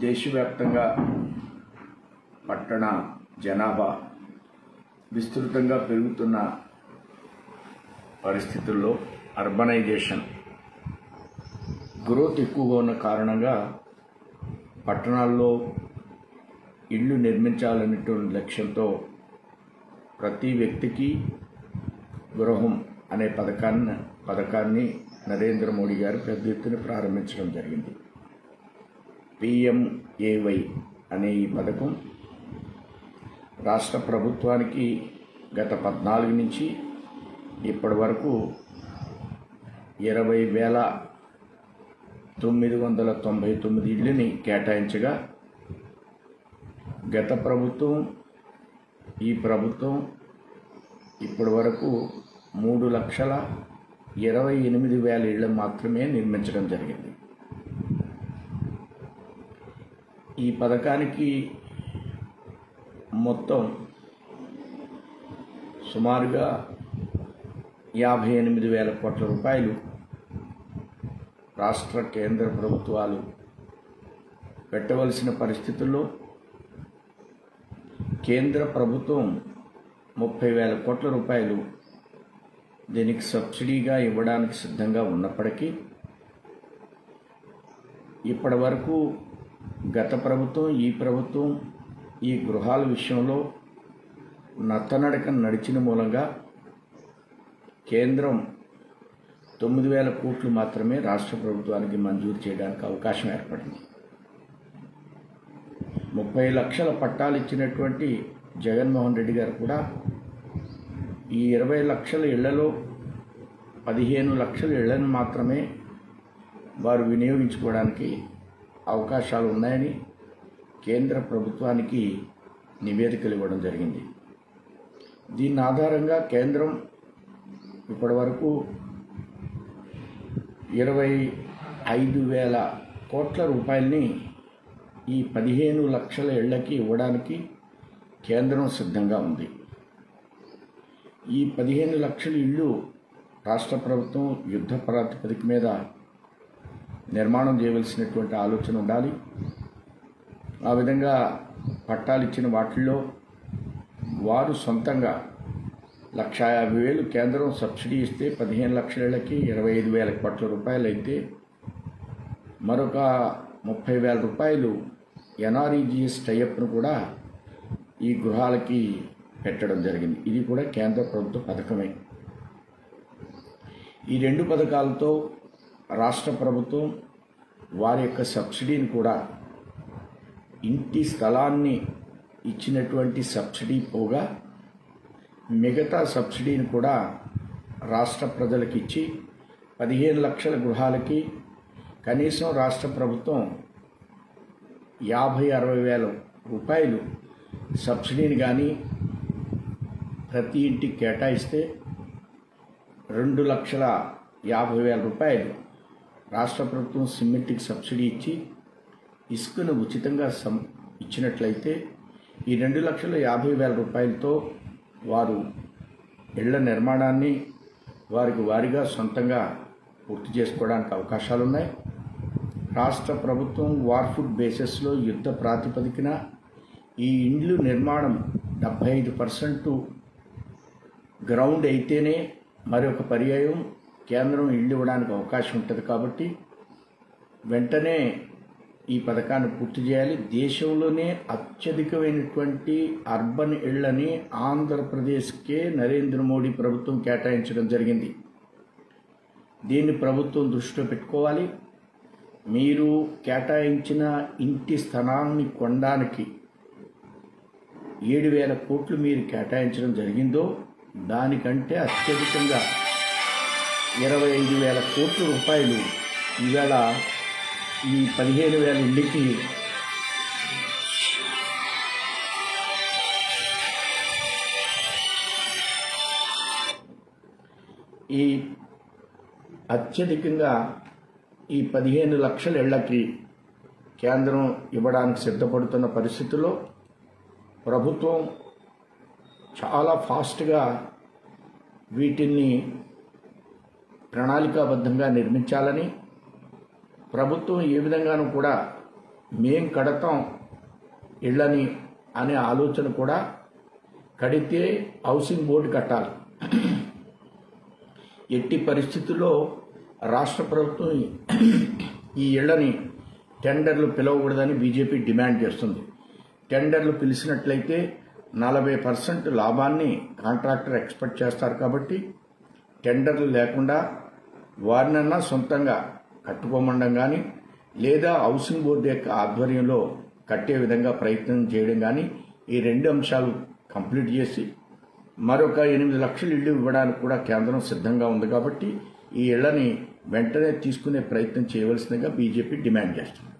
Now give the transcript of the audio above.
దేశవ్యాప్తంగా పట్టణ జనాభా విస్తృతంగా పెరుగుతున్న పరిస్థితుల్లో అర్బనైజేషన్ గ్రోత్ ఎక్కువగా ఉన్న కారణంగా పట్టణాల్లో ఇళ్ళు నిర్మించాలనేటువంటి లక్ష్యంతో ప్రతి వ్యక్తికి గృహం అనే పథకాన్ని పథకాన్ని నరేంద్ర మోడీ గారు పెద్ద ఎత్తున ప్రారంభించడం జరిగింది పిఎంఏవై అనే ఈ పథకం రాష్ట్ర ప్రభుత్వానికి గత పద్నాలుగు నుంచి ఇప్పటి వరకు ఇరవై వేల తొమ్మిది వందల తొంభై తొమ్మిది ఇళ్ళని కేటాయించగా గత ప్రభుత్వం ఈ ప్రభుత్వం ఇప్పటి వరకు మూడు లక్షల ఇరవై ఎనిమిది వేల ఇళ్ళు మాత్రమే నిర్మించడం జరిగింది ఈ పథకానికి మొత్తం సుమారుగా యాభై ఎనిమిది వేల కోట్ల రూపాయలు రాష్ట్ర కేంద్ర ప్రభుత్వాలు పెట్టవలసిన పరిస్థితుల్లో కేంద్ర ప్రభుత్వం ముప్పై వేల కోట్ల రూపాయలు దీనికి సబ్సిడీగా ఇవ్వడానికి సిద్ధంగా ఉన్నప్పటికీ ఇప్పటి వరకు గత ప్రభుత్వం ఈ ప్రభుత్వం ఈ గృహాల విషయంలో నత్తనడక నడిచిన మూలంగా కేంద్రం తొమ్మిది వేల కోట్లు మాత్రమే రాష్ట్ర ప్రభుత్వానికి మంజూరు చేయడానికి అవకాశం ఏర్పడింది ముప్పై లక్షల పట్టాలు ఇచ్చినటువంటి జగన్మోహన్ రెడ్డి గారు కూడా ఈ ఇరవై లక్షల ఇళ్లలో పదిహేను లక్షల ఇళ్లను మాత్రమే వారు వినియోగించుకోవడానికి అవకాశాలు ఉన్నాయని కేంద్ర ప్రభుత్వానికి నివేదికలు ఇవ్వడం జరిగింది దీని ఆధారంగా కేంద్రం ఇప్పటి వరకు ఇరవై ఐదు వేల కోట్ల రూపాయలని ఈ పదిహేను లక్షల ఇళ్లకి ఇవ్వడానికి కేంద్రం సిద్ధంగా ఉంది ఈ పదిహేను లక్షల ఇళ్ళు రాష్ట్ర ప్రభుత్వం యుద్ధ ప్రాతిపదిక మీద నిర్మాణం చేయవలసినటువంటి ఆలోచన ఉండాలి ఆ విధంగా పట్టాలు ఇచ్చిన వాటిల్లో వారు సొంతంగా లక్ష యాభై వేలు కేంద్రం సబ్సిడీ ఇస్తే పదిహేను లక్షలకి ఇరవై ఐదు వేల కోట్ల రూపాయలు అయితే మరొక ముప్పై వేల రూపాయలు ఎన్ఆర్ఈజిఎస్ టైఅప్ను కూడా ఈ గృహాలకి పెట్టడం జరిగింది ఇది కూడా కేంద్ర ప్రభుత్వ పథకమే ఈ రెండు పథకాలతో రాష్ట్ర ప్రభుత్వం వారి యొక్క సబ్సిడీని కూడా ఇంటి స్థలాన్ని ఇచ్చినటువంటి సబ్సిడీ పోగా మిగతా సబ్సిడీని కూడా రాష్ట్ర ప్రజలకు ఇచ్చి పదిహేను లక్షల గృహాలకి కనీసం రాష్ట్ర ప్రభుత్వం యాభై అరవై వేల రూపాయలు సబ్సిడీని కానీ ప్రతి ఇంటికి కేటాయిస్తే రెండు లక్షల యాభై వేల రూపాయలు రాష్ట్ర ప్రభుత్వం సిమెంట్కి సబ్సిడీ ఇచ్చి ఇసుకను ఉచితంగా సం ఇచ్చినట్లయితే ఈ రెండు లక్షల యాభై వేల రూపాయలతో వారు ఇళ్ల నిర్మాణాన్ని వారికి వారిగా సొంతంగా పూర్తి చేసుకోవడానికి అవకాశాలు ఉన్నాయి రాష్ట్ర ప్రభుత్వం వార్ఫుడ్ బేసిస్లో యుద్ధ ప్రాతిపదికన ఈ ఇండ్లు నిర్మాణం డెబ్భై ఐదు పర్సెంట్ గ్రౌండ్ అయితేనే మరొక పర్యాయం కేంద్రం ఇల్లు ఇవ్వడానికి అవకాశం ఉంటుంది కాబట్టి వెంటనే ఈ పథకాన్ని పూర్తి చేయాలి దేశంలోనే అత్యధికమైనటువంటి అర్బన్ ఇళ్లని ఆంధ్రప్రదేశ్కే నరేంద్ర మోడీ ప్రభుత్వం కేటాయించడం జరిగింది దీన్ని ప్రభుత్వం దృష్టిలో పెట్టుకోవాలి మీరు కేటాయించిన ఇంటి స్థలాన్ని కొనడానికి ఏడు వేల కోట్లు మీరు కేటాయించడం జరిగిందో దానికంటే అత్యధికంగా ఇరవై ఐదు వేల కోట్ల రూపాయలు ఈవేళ ఈ పదిహేను వేల ఇళ్ళకి ఈ అత్యధికంగా ఈ పదిహేను లక్షల ఇళ్లకి కేంద్రం ఇవ్వడానికి సిద్ధపడుతున్న పరిస్థితుల్లో ప్రభుత్వం చాలా ఫాస్ట్గా వీటిని ప్రణాళికాబద్ధంగా నిర్మించాలని ప్రభుత్వం ఏ విధంగానూ కూడా మేం కడతాం ఇళ్ళని అనే ఆలోచన కూడా కడితే హౌసింగ్ బోర్డు కట్టాలి ఎట్టి పరిస్థితుల్లో రాష్ట్ర ప్రభుత్వం ఈ ఇళ్లని టెండర్లు పిలవకూడదని బీజేపీ డిమాండ్ చేస్తుంది టెండర్లు పిలిచినట్లయితే నలభై పర్సెంట్ లాభాన్ని కాంట్రాక్టర్ ఎక్స్పెక్ట్ చేస్తారు కాబట్టి టెండర్లు లేకుండా వారినన్నా సొంతంగా కట్టుకోమండం కానీ లేదా హౌసింగ్ బోర్డు యొక్క ఆధ్వర్యంలో కట్టే విధంగా ప్రయత్నం చేయడం కానీ ఈ రెండు అంశాలు కంప్లీట్ చేసి మరొక ఎనిమిది లక్షల ఇళ్ళు ఇవ్వడానికి కూడా కేంద్రం సిద్ధంగా ఉంది కాబట్టి ఈ ఇళ్లని వెంటనే తీసుకునే ప్రయత్నం చేయవలసిందిగా బీజేపీ డిమాండ్ చేస్తుంది